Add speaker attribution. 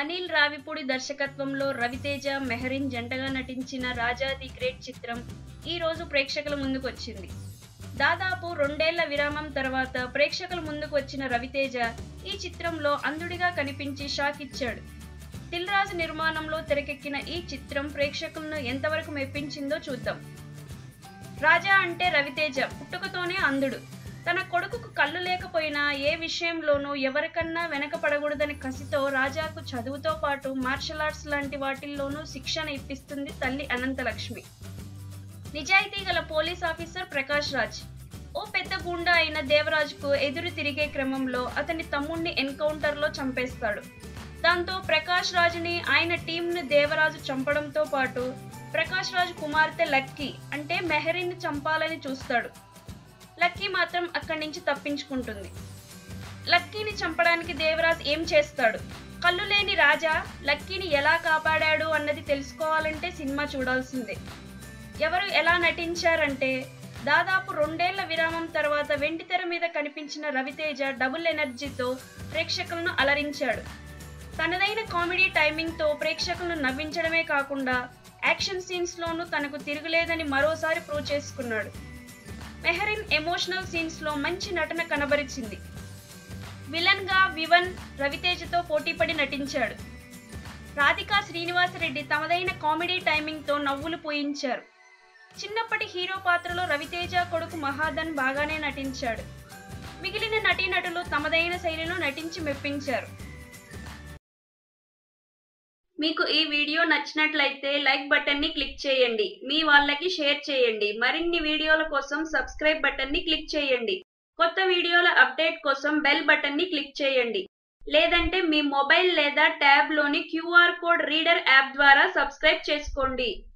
Speaker 1: అనిల్ రావిపూడి దర్శకత్వంలో రవితేజ మెహరిన్ జంటగా నటించిన రాజా ది గ్రేట్ చిత్రం ఈ రోజు ప్రేక్షకుల ముందుకు వచ్చింది దాదాపు రెండేళ్ల విరామం తర్వాత ప్రేక్షకుల ముందుకు వచ్చిన రవితేజ ఈ చిత్రంలో అంధుడిగా కనిపించి షాక్ ఇచ్చాడు దిల్ రాజు నిర్మాణంలో తెరకెక్కిన ఈ చిత్రం ప్రేక్షకులను ఎంతవరకు మెప్పించిందో చూద్దాం రాజా అంటే రవితేజ పుట్టుకతోనే అంధుడు తన కొడుకుకు కళ్ళు లేకపోయినా ఏ విషయంలోనూ ఎవరికన్నా వెనకపడకూడదని కసితో రాజాకు చదువుతో పాటు మార్షల్ ఆర్ట్స్ లాంటి వాటిల్లోనూ శిక్షణ ఇప్పిస్తుంది తల్లి అనంతలక్ష్మి నిజాయితీ గల పోలీస్ ఆఫీసర్ ప్రకాష్ రాజ్ ఓ పెద్ద గుండా అయిన దేవరాజుకు ఎదురు తిరిగే క్రమంలో అతని తమ్ముణ్ణి ఎన్కౌంటర్లో చంపేస్తాడు దాంతో ప్రకాష్ రాజుని ఆయన టీంను దేవరాజు చంపడంతో పాటు ప్రకాష్ రాజు కుమార్తె లక్కీ అంటే మెహరీని చంపాలని చూస్తాడు లక్కీ మాత్రం అక్కడి నుంచి తప్పించుకుంటుంది లక్కీని చంపడానికి దేవరాజ్ ఏం చేస్తాడు కళ్ళు లేని రాజా లక్కీని ఎలా కాపాడాడు అన్నది తెలుసుకోవాలంటే సినిమా చూడాల్సిందే ఎవరు ఎలా నటించారంటే దాదాపు రెండేళ్ల విరామం తర్వాత వెండితెర మీద కనిపించిన రవితేజ డబుల్ ఎనర్జీతో ప్రేక్షకులను అలరించాడు తనదైన కామెడీ టైమింగ్తో ప్రేక్షకులను నవ్వించడమే కాకుండా యాక్షన్ సీన్స్లోనూ తనకు తిరుగులేదని మరోసారి ప్రూవ్ చేసుకున్నాడు మెహరిన్ ఎమోషనల్ సీన్స్లో మంచి నటన కనబరిచింది విలన్గా వివన్ రవితేజతో పోటీపడి నటించాడు రాధికా శ్రీనివాసరెడ్డి తమదైన కామెడీ టైమింగ్తో నవ్వులు పోయించారు చిన్నప్పటి హీరో పాత్రలో రవితేజ కొడుకు మహాదన్ బాగానే నటించాడు మిగిలిన నటీనటులు తమదైన శైలిలో నటించి మెప్పించారు మీకు ఈ వీడియో నచ్చినట్లయితే లైక్ బటన్ ని క్లిక్ చేయండి మీ వాళ్ళకి షేర్ చేయండి మరిన్ని వీడియోల కోసం సబ్స్క్రైబ్ బటన్ ని క్లిక్ చేయండి కొత్త వీడియోల అప్డేట్ కోసం బెల్ బటన్ ని క్లిక్ చేయండి లేదంటే మీ మొబైల్ లేదా ట్యాబ్ లోని క్యూఆర్ కోడ్ రీడర్ యాప్ ద్వారా సబ్స్క్రైబ్ చేసుకోండి